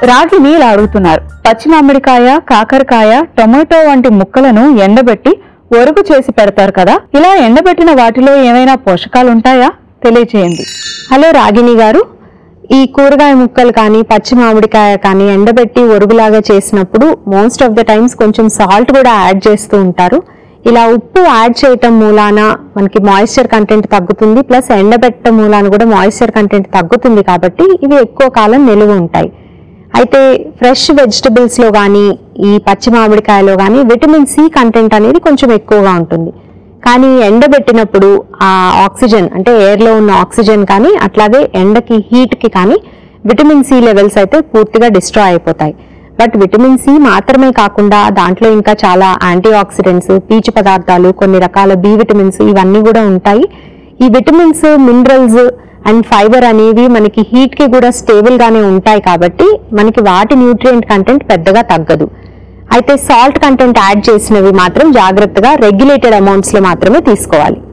రాగిని ఇలా అడుగుతున్నారు పచ్చి మామిడికాయ కాకరకాయ టొమాటో వంటి ముక్కలను ఎండబెట్టి ఒరుగు చేసి పెడతారు కదా ఇలా ఎండబెట్టిన వాటిలో ఏమైనా పోషకాలు ఉంటాయా తెలియచేయండి హలో రాగిణి గారు ఈ కూరగాయ ముక్కలు కానీ పచ్చి మామిడికాయ కానీ ఎండబెట్టి ఒరుగులాగా చేసినప్పుడు మోస్ట్ ఆఫ్ ద టైమ్స్ కొంచెం సాల్ట్ కూడా యాడ్ చేస్తూ ఉంటారు ఇలా ఉప్పు యాడ్ చేయటం మూలాన మనకి మాయిశ్చర్ కంటెంట్ తగ్గుతుంది ప్లస్ ఎండబెట్టడం మూలాన కూడా మాయిశ్చర్ కంటెంట్ తగ్గుతుంది కాబట్టి ఇవి ఎక్కువ కాలం నిలువ ఉంటాయి అయితే ఫ్రెష్ వెజిటబుల్స్ లో కానీ ఈ పచ్చి మామిడికాయలో కానీ విటమిన్ సి కంటెంట్ అనేది కొంచెం ఎక్కువగా ఉంటుంది కానీ ఎండబెట్టినప్పుడు ఆ ఆక్సిజన్ అంటే ఎయిర్ లో ఉన్న ఆక్సిజన్ కానీ అట్లాగే ఎండకి హీట్ కి కానీ విటమిన్ సి లెవెల్స్ అయితే పూర్తిగా డిస్ట్రాయ్ అయిపోతాయి బట్ విటమిన్ సి మాత్రమే కాకుండా దాంట్లో ఇంకా చాలా యాంటీ ఆక్సిడెంట్స్ పీచు పదార్థాలు కొన్ని రకాల బి విటమిన్స్ ఇవన్నీ కూడా ఉంటాయి ఈ విటమిన్స్ మినరల్స్ అండ్ ఫైబర్ అనేవి మనకి హీట్ కి కూడా స్టేబుల్ గానే ఉంటాయి కాబట్టి మనకి వాటి న్యూట్రియంట్ కంటెంట్ పెద్దగా తగ్గదు అయితే సాల్ట్ కంటెంట్ యాడ్ చేసినవి మాత్రం జాగ్రత్తగా రెగ్యులేటెడ్ అమౌంట్స్ లో మాత్రమే తీసుకోవాలి